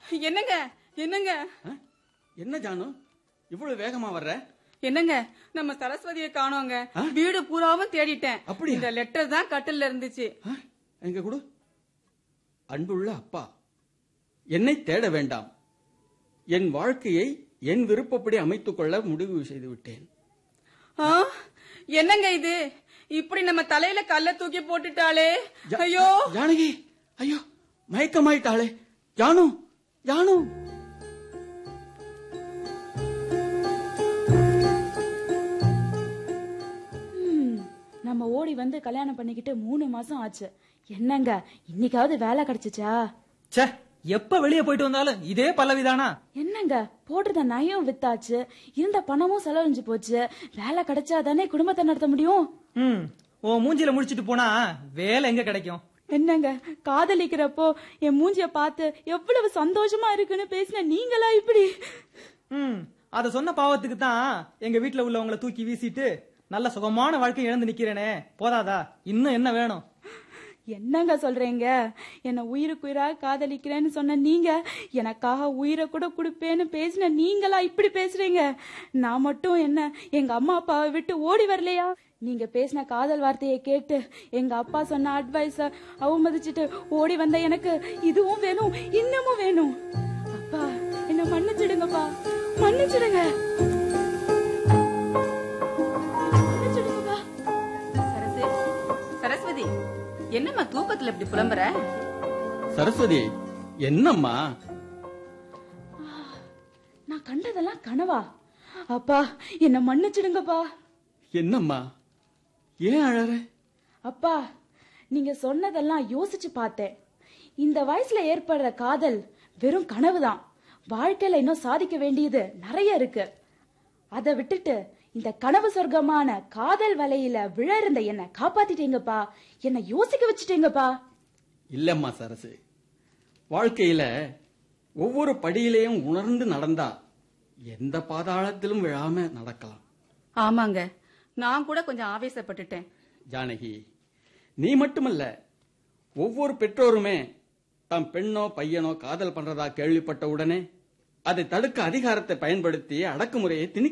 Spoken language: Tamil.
என்னங்க என்னங்க ஆ? என்ன ஜானு இவ்வளவு வேகமா வர்ற என்னங்க நம்ம சரஸ்வதியை காணோங்க ஆ? வீடு பூராவும் தேடிட்டேன் அப்படியா? இந்த லெட்டர் தான் கட்டில்ல இருந்துச்சு ஆ? எங்க கொடு அன்புள்ள அப்பா என்னை தேட வேண்டாம் என் வாழ்க்கையை என் விருப்பப்படி அமைத்துக் கொள்ள முடிவு செய்து விட்டேன் ஆ? என்னங்க இது இப்படி நம்ம தலையில கல்ல தூக்கி போட்டுட்டாளே ஜா- ஐயோ ஜானகி ஐயோ மயக்கமாயிட்டாளே ஜானு ஜானு ம், நம்ம ஓடி வந்து கல்யாணம் பண்ணிக்கிட்டு மூணு மாசம் ஆச்சு என்னங்க இன்னைக்காவது வேலை கிடைச்சிச்சா ச்சே எப்ப வெளியே போயிட்டு வந்தாலும் இதே பல்லவிதானா என்னங்க போட்டிருந்த நயம் வித்தாச்சு இருந்த பணமும் செலவழிஞ்சு போச்சு வேலை கிடைச்சா தானே குடும்பத்தை நடத்த முடியும் ம் உன் மூஞ்சில முடிச்சிட்டு போனா வேலை எங்க கிடைக்கும் என்னங்க காதலிக்கிறப்போ என் மூஞ்சிய பார்த்து எவ்வளவு சந்தோஷமா இருக்குன்னு பேசின நீங்களா இப்படி ம் அத சொன்ன பாவத்துக்கு தான் எங்க வீட்ல உள்ளவங்கள தூக்கி வீசிட்டு நல்ல சுகமான வாழ்க்கை இழந்து நிக்கிறேனே போதாதா இன்னும் என்ன வேணும் என்னங்க சொல்றீங்க என்ன உயிருக்குயிரா காதலிக்கிறேன்னு சொன்ன நீங்க எனக்காக உயிரை கூட கொடுப்பேன்னு பேசின நீங்களா இப்படி பேசுறீங்க நான் மட்டும் என்ன எங்க அம்மா அப்பாவை விட்டு ஓடி வரலையா நீங்க பேசின காதல் வார்த்தையை கேட்டு எங்க அப்பா சொன்ன அட்வைஸ அவமதிச்சிட்டு ஓடி வந்த எனக்கு இதுவும் வேணும் இன்னமும் வேணும் அப்பா என்ன மன்னிச்சிடுங்கப்பா மன்னிச்சிடுங்க மன்னிச்சிடுங்கப்பா சரசு சரஸ்வதி என்னம்மா தூக்கத்துல இப்படி புலம்புற சரஸ்வதி என்னம்மா நான் கண்டதெல்லாம் கனவா அப்பா என்ன மன்னிச்சிடுங்கப்பா என்னம்மா ஏன் அழற அப்பா நீங்க சொன்னதெல்லாம் யோசிச்சு பார்த்தேன் இந்த வயசுல ஏற்படுற காதல் வெறும் கனவுதான் வாழ்க்கையில இன்னும் சாதிக்க வேண்டியது நிறைய இருக்கு அதை விட்டுட்டு இந்த கனவு சொர்க்கமான காதல் வலையில விழ இருந்த என்ன காப்பாத்திட்டீங்கப்பா என்ன யோசிக்க வச்சுட்டீங்கப்பா இல்லம்மா சரசு வாழ்க்கையில ஒவ்வொரு படியிலையும் உணர்ந்து நடந்தா எந்த பாதாளத்திலும் விழாம நடக்கலாம் ஆமாங்க நான் கூட கொஞ்சம் ஆவேசப்பட்டுட்டேன் ஜானகி நீ மட்டுமல்ல ஒவ்வொரு பெற்றோருமே தம் பெண்ணோ பையனோ காதல் பண்றதா கேள்விப்பட்ட உடனே அதை தடுக்க அதிகாரத்தை பயன்படுத்தி அடக்குமுறையை திணிக்க